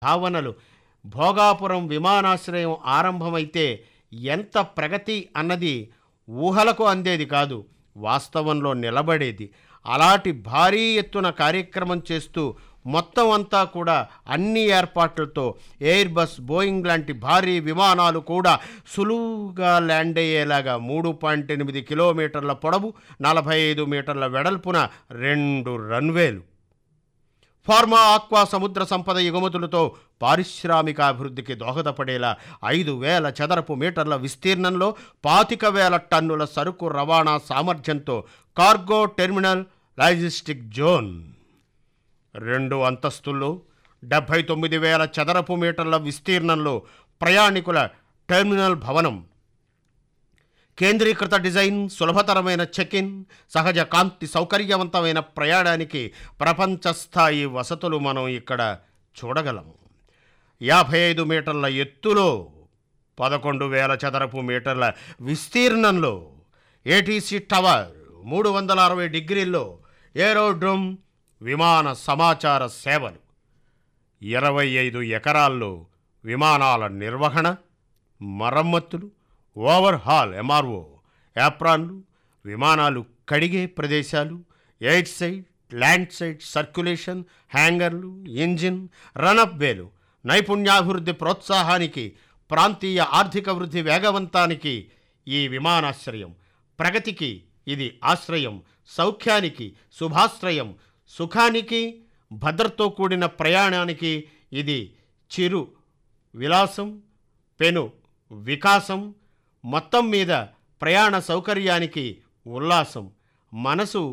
భావనలు భోగాపురం విమానాశ్రయం ఆరంభమైతే ఎంత ప్రగతి అన్నది ఊహలకు అందేది కాదు వాస్తవంలో నిలబడేది అలాంటి భారీ ఎత్తున కార్యక్రమం చేస్తూ మొత్తం అంతా కూడా అన్ని ఏర్పాట్లతో ఎయిర్ బస్ బోయింగ్ లాంటి భారీ విమానాలు కూడా సులువుగా ల్యాండ్ అయ్యేలాగా మూడు పాయింట్ ఎనిమిది కిలోమీటర్ల పొడవు నలభై ఐదు మీటర్ల వెడల్పున రెండు రన్వేలు ఫార్మా ఆక్వా సముద్ర సంపద ఎగుమతులతో పారిశ్రామికాభివృద్ధికి దోహదపడేలా ఐదు వేల చదరపు మీటర్ల విస్తీర్ణంలో పాతిక వేల టన్నుల సరుకు రవాణా సామర్థ్యంతో కార్గో టెర్మినల్ లాజిస్టిక్ జోన్ రెండు అంతస్తుల్లో డెబ్భై తొమ్మిది వేల చదరపు మీటర్ల విస్తీర్ణంలో ప్రయాణికుల టెర్మినల్ భవనం కేంద్రీకృత డిజైన్ సులభతరమైన చెక్ ఇన్ సహజ కాంతి సౌకర్యవంతమైన ప్రయాణానికి ప్రపంచ స్థాయి వసతులు మనం ఇక్కడ చూడగలము యాభై ఐదు మీటర్ల ఎత్తులో పదకొండు వేల చదరపు మీటర్ల విస్తీర్ణంలో ఏటీసీ టవర్ మూడు వందల అరవై డిగ్రీల్లో ఏరోడ్రోమ్ విమాన సమాచార సేవలు ఇరవై ఐదు ఎకరాల్లో విమానాల నిర్వహణ మరమ్మతులు ఓవర్ హాల్ ఎంఆర్ఓ యాప్రాన్లు విమానాలు కడిగే ప్రదేశాలు air side land side circulation హ్యాంగర్లు ఇంజిన్ రనప్ వేలు నైపుణ్యాభివృద్ధి ప్రోత్సాహానికి ప్రాంతీయ ఆర్థిక వృద్ధి వేగవంతానికి ఈ విమానాశ్రయం ప్రగతికి ఇది ఆశ్రయం సౌఖ్యానికి శుభాశ్రయం సుఖానికి భద్రతో కూడిన ప్రయాణానికి ఇది చిరు విలాసం పెను వికాసం మొత్తం మీద ప్రయాణ సౌకర్యానికి ఉల్లాసం మనసు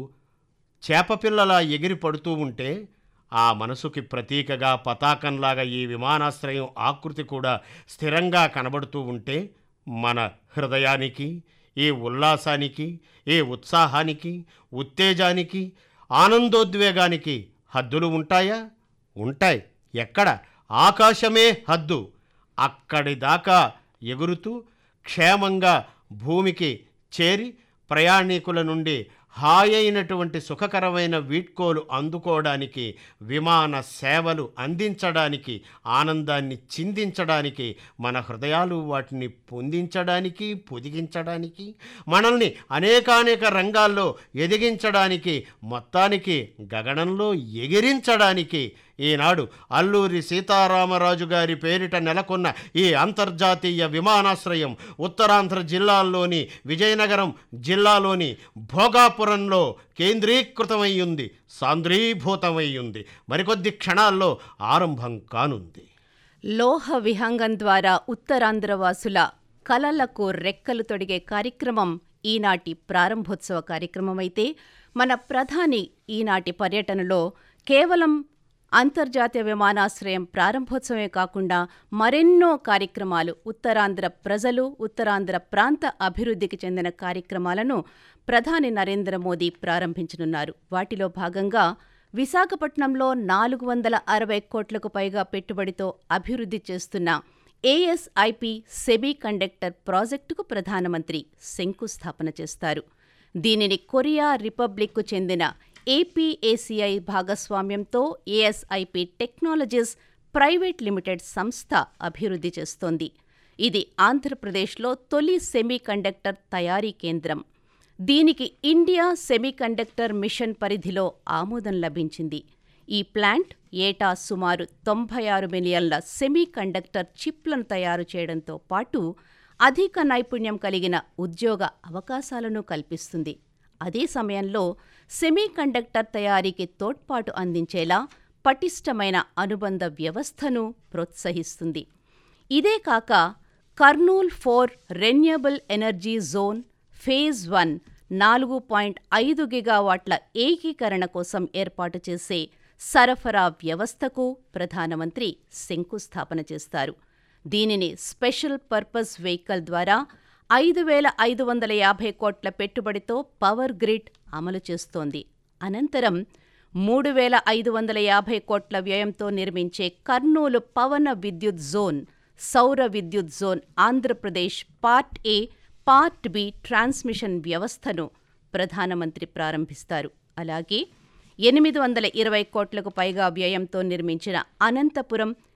చేపపిల్లలా ఎగిరి పడుతూ ఉంటే ఆ మనసుకి ప్రతీకగా పతాకంలాగా ఈ విమానాశ్రయం ఆకృతి కూడా స్థిరంగా కనబడుతూ ఉంటే మన హృదయానికి ఈ ఉల్లాసానికి ఈ ఉత్సాహానికి ఉత్తేజానికి ఆనందోద్వేగానికి హద్దులు ఉంటాయా ఉంటాయి ఎక్కడ ఆకాశమే హద్దు అక్కడి దాకా ఎగురుతూ క్షేమంగా భూమికి చేరి ప్రయాణికుల నుండి హాయైనటువంటి సుఖకరమైన వీడ్కోలు అందుకోవడానికి విమాన సేవలు అందించడానికి ఆనందాన్ని చిందించడానికి మన హృదయాలు వాటిని పొందించడానికి పొదిగించడానికి మనల్ని అనేకానేక రంగాల్లో ఎదిగించడానికి మొత్తానికి గగనంలో ఎగిరించడానికి ఈనాడు అల్లూరి సీతారామరాజు గారి పేరిట నెలకొన్న ఈ అంతర్జాతీయ విమానాశ్రయం ఉత్తరాంధ్ర జిల్లాల్లోని విజయనగరం జిల్లాలోని భోగాపురంలో కేంద్రీకృతమై ఉంది సాంద్రీభూతమై ఉంది మరికొద్ది క్షణాల్లో ఆరంభం కానుంది లోహ విహంగం ద్వారా ఉత్తరాంధ్రవాసుల కలలకు రెక్కలు తొడిగే కార్యక్రమం ఈనాటి ప్రారంభోత్సవ కార్యక్రమమైతే మన ప్రధాని ఈనాటి పర్యటనలో కేవలం అంతర్జాతీయ విమానాశ్రయం ప్రారంభోత్సవమే కాకుండా మరెన్నో కార్యక్రమాలు ఉత్తరాంధ్ర ప్రజలు ఉత్తరాంధ్ర ప్రాంత అభివృద్ధికి చెందిన కార్యక్రమాలను ప్రధాని నరేంద్ర మోదీ ప్రారంభించనున్నారు వాటిలో భాగంగా విశాఖపట్నంలో నాలుగు వందల అరవై కోట్లకు పైగా పెట్టుబడితో అభివృద్ధి చేస్తున్న ఏఎస్ఐపి సెమీ కండక్టర్ ప్రాజెక్టుకు ప్రధానమంత్రి శంకుస్థాపన చేస్తారు దీనిని కొరియా రిపబ్లిక్కు చెందిన ఏపీఏసీఐ భాగస్వామ్యంతో ఏఎస్ఐపి టెక్నాలజీస్ ప్రైవేట్ లిమిటెడ్ సంస్థ అభివృద్ధి చేస్తోంది ఇది ఆంధ్రప్రదేశ్లో తొలి సెమీ కండక్టర్ తయారీ కేంద్రం దీనికి ఇండియా సెమీకండక్టర్ మిషన్ పరిధిలో ఆమోదం లభించింది ఈ ప్లాంట్ ఏటా సుమారు తొంభై ఆరు మిలియన్ల సెమీకండక్టర్ చిప్లను తయారు చేయడంతో పాటు అధిక నైపుణ్యం కలిగిన ఉద్యోగ అవకాశాలను కల్పిస్తుంది అదే సమయంలో సెమీకండక్టర్ తయారీకి తోడ్పాటు అందించేలా పటిష్టమైన అనుబంధ వ్యవస్థను ప్రోత్సహిస్తుంది ఇదే కాక Kurnool four renewable energy zone phase one నాలుగు పాయింట్ ఐదు గిగావాట్ల ఏకీకరణ కోసం ఏర్పాటు చేసే సరఫరా వ్యవస్థకు ప్రధానమంత్రి శంకుస్థాపన చేస్తారు దీనిని స్పెషల్ పర్పస్ వెహికల్ ద్వారా ఐదు వేల ఐదు వందల యాభై కోట్ల పెట్టుబడితో పవర్ గ్రిడ్ అమలు చేస్తోంది అనంతరం మూడు వేల ఐదు వందల యాభై కోట్ల వ్యయంతో నిర్మించే కర్నూలు పవన విద్యుత్ జోన్ సౌర విద్యుత్ zone Andhra Pradesh part A part B transmission వ్యవస్థను ప్రధానమంత్రి ప్రారంభిస్తారు అలాగే ఎనిమిది వందల ఇరవై కోట్లకు పైగా వ్యయంతో నిర్మించిన అనంతపురం